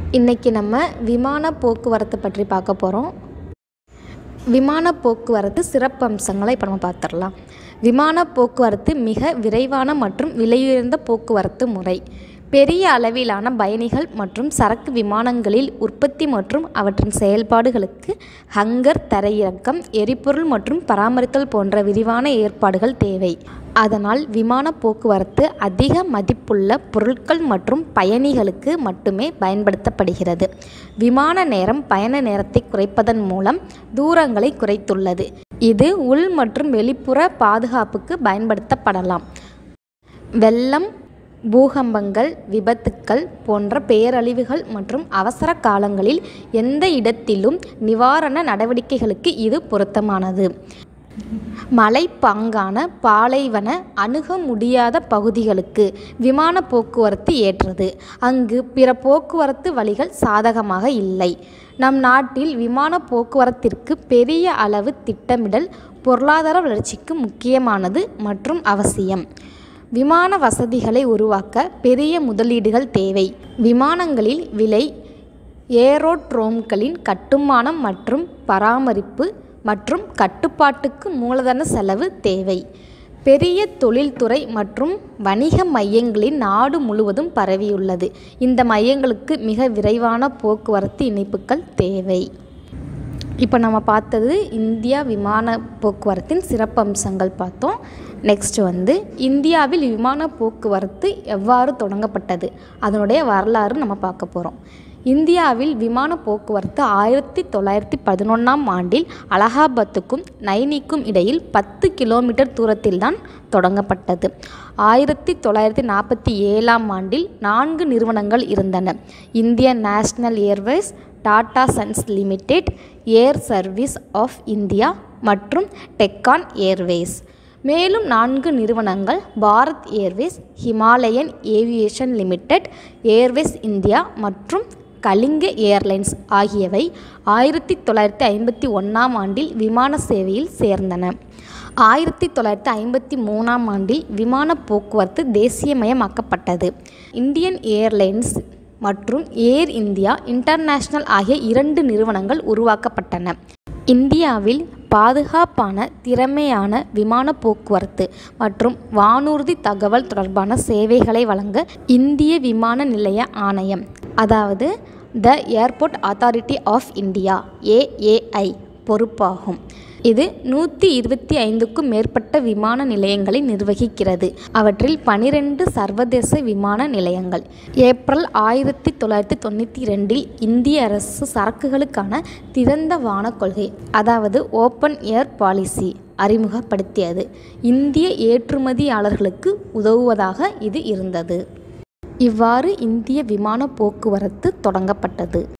இன்றைக்கி நம்ம விமான போக்குவரத்து பற்றி பார்க்க போகிறோம் விமான போக்குவரத்து சிறப்பம்சங்களை இப்போ நம்ம பார்த்துடலாம் விமான போக்குவரத்து மிக விரைவான மற்றும் விலையுயர்ந்த போக்குவரத்து முறை பெரிய அளவிலான பயணிகள் மற்றும் சரக்கு விமானங்களில் உற்பத்தி மற்றும் அவற்றின் செயல்பாடுகளுக்கு ஹங்கர் தரையிறக்கம் எரிபொருள் மற்றும் பராமரித்தல் போன்ற விரிவான ஏற்பாடுகள் தேவை அதனால் விமான போக்குவரத்து அதிக மதிப்புள்ள பொருட்கள் மற்றும் பயணிகளுக்கு மட்டுமே பயன்படுத்தப்படுகிறது விமான நேரம் பயண நேரத்தை குறைப்பதன் மூலம் தூரங்களை குறைத்துள்ளது இது உள் மற்றும் வெளிப்புற பாதுகாப்புக்கு பயன்படுத்தப்படலாம் வெள்ளம் பூகம்பங்கள் விபத்துக்கள் போன்ற பேரழிவுகள் மற்றும் அவசர காலங்களில் எந்த இடத்திலும் நிவாரண நடவடிக்கைகளுக்கு இது பொருத்தமானது மலைப்பாங்கான பாலைவன அணுக முடியாத பகுதிகளுக்கு விமான போக்குவரத்து ஏற்றது அங்கு பிற போக்குவரத்து வழிகள் சாதகமாக இல்லை நம் நாட்டில் விமான போக்குவரத்திற்கு பெரிய அளவு திட்டமிடல் பொருளாதார வளர்ச்சிக்கு முக்கியமானது மற்றும் அவசியம் விமான வசதிகளை உருவாக்க பெரிய முதலீடுகள் தேவை விமானங்களில் விலை ஏரோட்ரோம்களின் கட்டுமானம் மற்றும் பராமரிப்பு மற்றும் கட்டுப்பாட்டுக்கு மூலதன செலவு தேவை பெரிய தொழில்துறை மற்றும் வணிக மையங்களின் நாடு முழுவதும் பரவியுள்ளது இந்த மையங்களுக்கு மிக விரைவான போக்குவரத்து இணைப்புகள் தேவை இப்போ நம்ம பார்த்தது இந்தியா விமான போக்குவரத்தின் சிறப்பம்சங்கள் பார்த்தோம் நெக்ஸ்ட் வந்து இந்தியாவில் விமான போக்குவரத்து எவ்வாறு தொடங்கப்பட்டது அதனுடைய வரலாறு நம்ம பார்க்க போகிறோம் இந்தியாவில் விமான போக்குவரத்து ஆயிரத்தி தொள்ளாயிரத்தி பதினொன்றாம் ஆண்டில் அலகாபாத்துக்கும் நைனிக்கும் இடையில் பத்து கிலோமீட்டர் தூரத்தில்தான் தொடங்கப்பட்டது ஆயிரத்தி தொள்ளாயிரத்தி நாற்பத்தி ஏழாம் ஆண்டில் நான்கு நிறுவனங்கள் இருந்தன Indian national airways Tata sons limited air service of India மற்றும் டெக்கான் ஏர்வேஸ் மேலும் நான்கு நிறுவனங்கள் Bharat airways Himalayan aviation limited airways India மற்றும் கலிங்க ஏர்லைன்ஸ் ஆகியவை ஆயிரத்தி தொள்ளாயிரத்தி ஐம்பத்தி ஒன்றாம் ஆண்டில் விமான சேவையில் சேர்ந்தன ஆயிரத்தி தொள்ளாயிரத்தி ஐம்பத்தி மூணாம் ஆண்டில் விமான போக்குவரத்து தேசியமயமாக்கப்பட்டது இந்தியன் ஏர்லைன்ஸ் மற்றும் ஏர் இந்தியா இன்டர்நேஷனல் ஆகிய இரண்டு நிறுவனங்கள் உருவாக்கப்பட்டன இந்தியாவில் பாதுகாப்பான திறமையான விமான போக்குவரத்து மற்றும் வானூர்தி தகவல் தொடர்பான சேவைகளை வழங்க இந்திய விமான நிலைய ஆணையம் அதாவது the airport authority of India AAI பொறுப்பாகும் இது நூற்றி இருபத்தி ஐந்துக்கும் மேற்பட்ட விமான நிலையங்களை நிர்வகிக்கிறது அவற்றில் பனிரெண்டு சர்வதேச விமான நிலையங்கள் ஏப்ரல் ஆயிரத்தி தொள்ளாயிரத்தி தொண்ணூற்றி ரெண்டில் இந்திய அரசு சரக்குகளுக்கான திறந்த வான கொள்கை அதாவது ஓப்பன் ஏர் பாலிசி அறிமுகப்படுத்தியது இந்திய ஏற்றுமதியாளர்களுக்கு உதவுவதாக இது இருந்தது இவ்வாறு இந்திய விமான போக்குவரத்து தொடங்கப்பட்டது